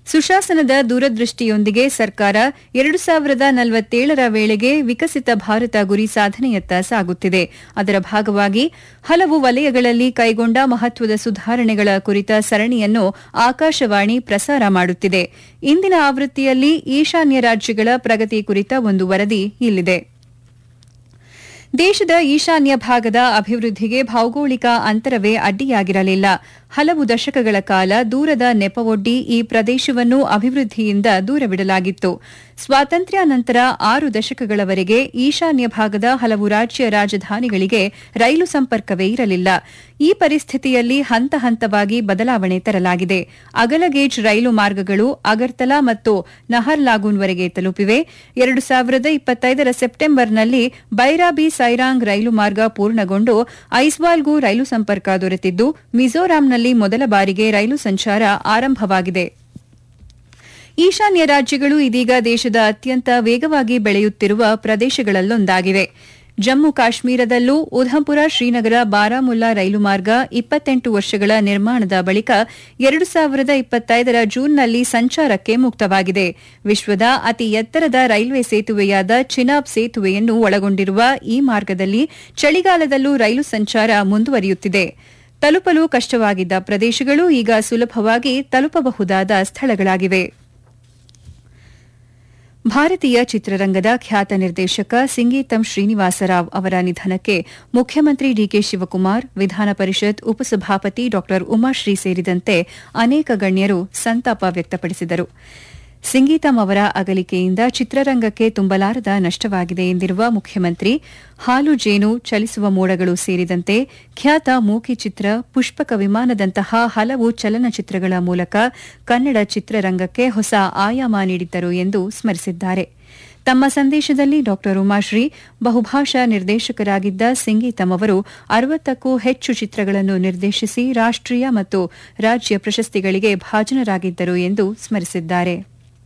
ಸುಶಾಸನದ ದೂರದೃಷ್ಟಿಯೊಂದಿಗೆ ಸರ್ಕಾರ ಎರಡು ಸಾವಿರದ ನಲವತ್ತೇಳರ ವೇಳೆಗೆ ವಿಕಸಿತ ಭಾರತ ಗುರಿ ಸಾಧನೆಯತ್ತ ಸಾಗುತ್ತಿದೆ ಅದರ ಭಾಗವಾಗಿ ಹಲವು ವಲಯಗಳಲ್ಲಿ ಕೈಗೊಂಡ ಮಹತ್ವದ ಸುಧಾರಣೆಗಳ ಕುರಿತ ಸರಣಿಯನ್ನು ಆಕಾಶವಾಣಿ ಪ್ರಸಾರ ಮಾಡುತ್ತಿದೆ ಇಂದಿನ ಆವೃತ್ತಿಯಲ್ಲಿ ಈಶಾನ್ಯ ರಾಜ್ಯಗಳ ಪ್ರಗತಿ ಕುರಿತ ಒಂದು ವರದಿ ಇಲ್ಲಿದೆ ದೇಶದ ಈಶಾನ್ಯ ಭಾಗದ ಅಭಿವೃದ್ಧಿಗೆ ಭೌಗೋಳಿಕ ಅಂತರವೇ ಅಡ್ಡಿಯಾಗಿರಲಿಲ್ಲ ಹಲವು ದಶಕಗಳ ಕಾಲ ದೂರದ ನೆಪವೊಡ್ಡಿ ಈ ಪ್ರದೇಶವನ್ನು ಅಭಿವೃದ್ಧಿಯಿಂದ ದೂರವಿಡಲಾಗಿತ್ತು ಸ್ವಾತಂತ್ರ್ಯ ನಂತರ ಆರು ದಶಕಗಳವರೆಗೆ ಈಶಾನ್ಯ ಭಾಗದ ಹಲವು ರಾಜ್ಯ ರಾಜಧಾನಿಗಳಿಗೆ ರೈಲು ಸಂಪರ್ಕವೇ ಇರಲಿಲ್ಲ ಈ ಪರಿಸ್ಥಿತಿಯಲ್ಲಿ ಹಂತ ಹಂತವಾಗಿ ಬದಲಾವಣೆ ತರಲಾಗಿದೆ ಅಗಲಗೇಜ್ ರೈಲು ಮಾರ್ಗಗಳು ಅಗರ್ತಲಾ ಮತ್ತು ನಹರ್ಲಾಗೂನ್ವರೆಗೆ ತಲುಪಿವೆ ಎರಡು ಸಾವಿರದ ಇಪ್ಪತ್ತೈದರ ಸೆಪ್ಟೆಂಬರ್ನಲ್ಲಿ ಬೈರಾಬಿ ಸೈರಾಂಗ್ ರೈಲು ಮಾರ್ಗ ಪೂರ್ಣಗೊಂಡು ಐಸ್ವಾಲ್ಗೂ ರೈಲು ಸಂಪರ್ಕ ದೊರೆತಿದ್ದು ಮಿಜೋರಾಂನಲ್ಲಿ ಮೊದಲ ಬಾರಿಗೆ ರೈಲು ಸಂಚಾರ ಆರಂಭವಾಗಿದೆ ಈಶಾನ್ಯ ರಾಜ್ಯಗಳು ಇದೀಗ ದೇಶದ ಅತ್ಯಂತ ವೇಗವಾಗಿ ಬೆಳೆಯುತ್ತಿರುವ ಪ್ರದೇಶಗಳಲ್ಲೊಂದಾಗಿವೆ ಜಮ್ಮು ಕಾಶ್ಮೀರದಲ್ಲೂ ಉಧಂಪುರ ಶ್ರೀನಗರ ಬಾರಾಮುಲ್ಲಾ ರೈಲು ಮಾರ್ಗ ಇಪ್ಪತ್ತೆಂಟು ವರ್ಷಗಳ ನಿರ್ಮಾಣದ ಬಳಿಕ ಎರಡು ಸಾವಿರದ ಇಪ್ಪತ್ತೈದರ ಜೂನ್ನಲ್ಲಿ ಸಂಚಾರಕ್ಕೆ ಮುಕ್ತವಾಗಿದೆ ವಿಶ್ವದ ಅತಿ ಎತ್ತರದ ರೈಲ್ವೆ ಸೇತುವೆಯಾದ ಚಿನಾಬ್ ಸೇತುವೆಯನ್ನು ಒಳಗೊಂಡಿರುವ ಈ ಮಾರ್ಗದಲ್ಲಿ ಚಳಿಗಾಲದಲ್ಲೂ ರೈಲು ಸಂಚಾರ ಮುಂದುವರಿಯುತ್ತಿದೆ ತಲುಪಲು ಕಷ್ಟವಾಗಿದ್ದ ಪ್ರದೇಶಗಳು ಈಗ ಸುಲಭವಾಗಿ ತಲುಪಬಹುದಾದ ಸ್ಥಳಗಳಾಗಿವೆ ಭಾರತೀಯ ಚಿತ್ರರಂಗದ ಖ್ಯಾತ ನಿರ್ದೇಶಕ ಸಿಂಗೀತಂ ಶ್ರೀನಿವಾಸರಾವ್ ಅವರ ನಿಧನಕ್ಕೆ ಮುಖ್ಯಮಂತ್ರಿ ಡಿಕೆ ಶಿವಕುಮಾರ್ ವಿಧಾನ ಪರಿಷತ್ ಉಪಸಭಾಪತಿ ಡಾ ಉಮಾಶ್ರೀ ಸೇರಿದಂತೆ ಅನೇಕ ಗಣ್ಯರು ಸಂತಾಪ ವ್ಯಕ್ತಪಡಿಸಿದರು ಸಿಂಗೀತಂ ಅವರ ಅಗಲಿಕೆಯಿಂದ ಚಿತ್ರರಂಗಕ್ಕೆ ತುಂಬಲಾರದ ನಷ್ಟವಾಗಿದೆ ಎಂದಿರುವ ಮುಖ್ಯಮಂತ್ರಿ ಹಾಲು ಜೇನು ಚಲಿಸುವ ಮೋಡಗಳು ಸೇರಿದಂತೆ ಖ್ಯಾತ ಮೂಕಿ ಚಿತ್ರ ಪುಷ್ಪಕ ವಿಮಾನದಂತಹ ಹಲವು ಚಲನಚಿತ್ರಗಳ ಮೂಲಕ ಕನ್ನಡ ಚಿತ್ರರಂಗಕ್ಕೆ ಹೊಸ ಆಯಾಮ ನೀಡಿದ್ದರು ಎಂದು ಸ್ಮರಿಸಿದ್ದಾರೆ ತಮ್ಮ ಸಂದೇಶದಲ್ಲಿ ಡಾ ಉಮಾಶ್ರೀ ಬಹುಭಾಷಾ ನಿರ್ದೇಶಕರಾಗಿದ್ದ ಸಿಂಗೀತಂ ಅವರು ಅರವತ್ತಕ್ಕೂ ಹೆಚ್ಚು ಚಿತ್ರಗಳನ್ನು ನಿರ್ದೇಶಿಸಿ ರಾಷ್ಟೀಯ ಮತ್ತು ರಾಜ್ಯ ಪ್ರಶಸ್ತಿಗಳಿಗೆ ಭಾಜನರಾಗಿದ್ದರು ಎಂದು ಸ್ಮರಿಸಿದ್ದಾರೆ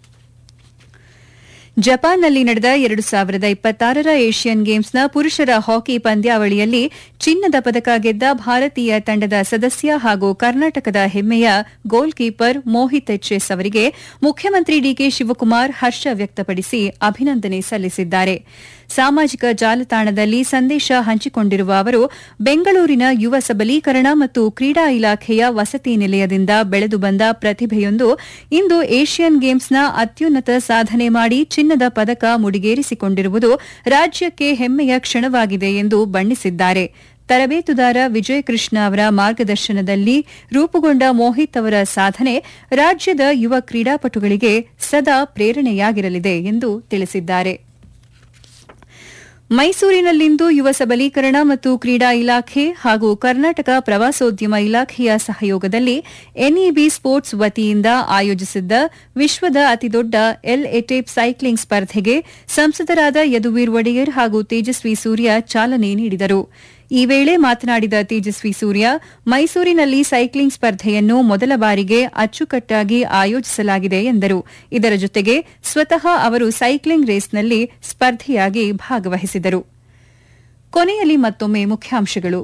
ಜಪಾನ್ನಲ್ಲಿ ನಡೆದ ಎರಡು ಸಾವಿರದ ಇಪ್ಪತ್ತಾರರ ಏಷ್ಯನ್ ಗೇಮ್ಸ್ನ ಪುರುಷರ ಹಾಕಿ ಪಂದ್ಯಾವಳಿಯಲ್ಲಿ ಚಿನ್ನದ ಪದಕ ಗೆದ್ದ ಭಾರತೀಯ ತಂಡದ ಸದಸ್ಯ ಹಾಗೂ ಕರ್ನಾಟಕದ ಹೆಮ್ಮೆಯ ಗೋಲ್ ಕೀಪರ್ ಮೋಹಿತ್ ಎಚ್ಎಸ್ ಅವರಿಗೆ ಮುಖ್ಯಮಂತ್ರಿ ಡಿಕೆ ಶಿವಕುಮಾರ್ ಹರ್ಷ ವ್ಯಕ್ತಪಡಿಸಿ ಅಭಿನಂದನೆ ಸಲ್ಲಿಸಿದ್ದಾರೆ ಸಾಮಾಜಿಕ ಜಾಲತಾಣದಲ್ಲಿ ಸಂದೇಶ ಹಂಚಿಕೊಂಡಿರುವ ಅವರು ಬೆಂಗಳೂರಿನ ಯುವ ಸಬಲೀಕರಣ ಮತ್ತು ಕ್ರೀಡಾ ಇಲಾಖೆಯ ವಸತಿ ನಿಲಯದಿಂದ ಬೆಳೆದು ಬಂದ ಪ್ರತಿಭೆಯೊಂದು ಇಂದು ಏಷ್ಯನ್ ಗೇಮ್ಸ್ನ ಅತ್ಯುನ್ನತ ಸಾಧನೆ ಮಾಡಿ ಚಿನ್ನದ ಪದಕ ಮುಡಿಗೇರಿಸಿಕೊಂಡಿರುವುದು ರಾಜ್ಯಕ್ಕೆ ಹೆಮ್ಮೆಯ ಕ್ಷಣವಾಗಿದೆ ಎಂದು ಬಣ್ಣಿಸಿದ್ದಾರೆ ತರಬೇತುದಾರ ವಿಜಯ ಕೃಷ್ಣ ಅವರ ಮಾರ್ಗದರ್ಶನದಲ್ಲಿ ರೂಪುಗೊಂಡ ಮೋಹಿತ್ ಅವರ ಸಾಧನೆ ರಾಜ್ಯದ ಯುವ ಕ್ರೀಡಾಪಟುಗಳಿಗೆ ಸದಾ ಪ್ರೇರಣೆಯಾಗಿರಲಿದೆ ಎಂದು ತಿಳಿಸಿದ್ದಾರೆ ಮೈಸೂರಿನಲ್ಲಿಂದು ಯುವ ಸಬಲೀಕರಣ ಮತ್ತು ಕ್ರೀಡಾ ಇಲಾಖೆ ಹಾಗೂ ಕರ್ನಾಟಕ ಪ್ರವಾಸೋದ್ಯಮ ಇಲಾಖೆಯ ಸಹಯೋಗದಲ್ಲಿ ಎನ್ಇಬಿ ಸ್ಪೋರ್ಟ್ಸ್ ವತಿಯಿಂದ ಆಯೋಜಿಸಿದ್ದ ವಿಶ್ವದ ಅತಿದೊಡ್ಡ ಎಲ್ ಎಟೇಪ್ ಸೈಕ್ಲಿಂಗ್ ಸ್ಪರ್ಧೆಗೆ ಸಂಸದರಾದ ಯದುವೀರ್ ಒಡೆಯರ್ ಹಾಗೂ ತೇಜಸ್ವಿ ಸೂರ್ಯ ಚಾಲನೆ ನೀಡಿದರು ಈ ವೇಳೆ ಮಾತನಾಡಿದ ತೇಜಸ್ವಿ ಸೂರ್ಯ ಮೈಸೂರಿನಲ್ಲಿ ಸೈಕ್ಲಿಂಗ್ ಸ್ಪರ್ಧೆಯನ್ನು ಮೊದಲ ಬಾರಿಗೆ ಅಚ್ಚುಕಟ್ಟಾಗಿ ಆಯೋಜಿಸಲಾಗಿದೆ ಎಂದರು ಇದರ ಜೊತೆಗೆ ಸ್ವತಃ ಅವರು ಸೈಕ್ಲಿಂಗ್ ರೇಸ್ನಲ್ಲಿ ಸ್ಪರ್ಧೆಯಾಗಿ ಭಾಗವಹಿಸಿದರು ಕೊನೆಯಲ್ಲಿ ಮತ್ತೊಮ್ಮೆ ಮುಖ್ಯಾಂಶಗಳು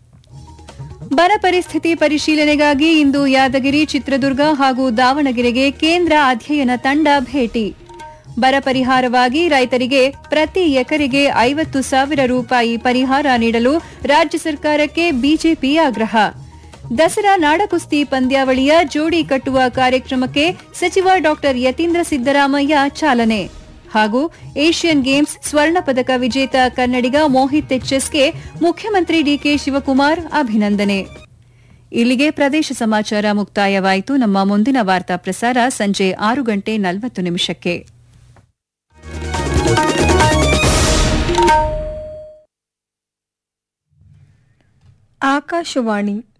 ಬರ ಪರಿಸ್ಥಿತಿ ಪರಿಶೀಲನೆಗಾಗಿ ಇಂದು ಯಾದಗಿರಿ ಚಿತ್ರದುರ್ಗ ಹಾಗೂ ದಾವಣಗೆರೆಗೆ ಕೇಂದ್ರ ಅಧ್ಯಯನ ತಂಡ ಭೇಟಿ ಬರ ಪರಿಹಾರವಾಗಿ ರೈತರಿಗೆ ಪ್ರತಿ ಎಕರೆಗೆ ಐವತ್ತು ಸಾವಿರ ರೂಪಾಯಿ ಪರಿಹಾರ ನೀಡಲು ರಾಜ್ಯ ಸರ್ಕಾರಕ್ಕೆ ಬಿಜೆಪಿ ಆಗ್ರಹ ದಸರಾ ನಾಡಕುಸ್ತಿ ಪಂದ್ಯಾವಳಿಯ ಜೋಡಿ ಕಟ್ಟುವ ಕಾರ್ಯಕ್ರಮಕ್ಕೆ ಸಚಿವ ಡಾ ಯತೀಂದ್ರ ಸಿದ್ದರಾಮಯ್ಯ ಚಾಲನೆ ಹಾಗೂ ಏಷ್ಯನ್ ಗೇಮ್ಸ್ ಸ್ವರ್ಣ ಪದಕ ವಿಜೇತ ಕನ್ನಡಿಗ ಮೋಹಿತ್ ಎಚ್ಎಸ್ಗೆ ಮುಖ್ಯಮಂತ್ರಿ ಡಿಕೆ ಶಿವಕುಮಾರ್ ಅಭಿನಂದನೆ ಇಲ್ಲಿಗೆ ಪ್ರದೇಶ ಸಮಾಚಾರ ಮುಕ್ತಾಯವಾಯಿತು ನಮ್ಮ ಮುಂದಿನ ವಾರ್ತಾ ಪ್ರಸಾರ ಸಂಜೆ ಆರು ಗಂಟೆ ನಲವತ್ತು ನಿಮಿಷಕ್ಕೆ ಆಕಾಶವಾಣಿ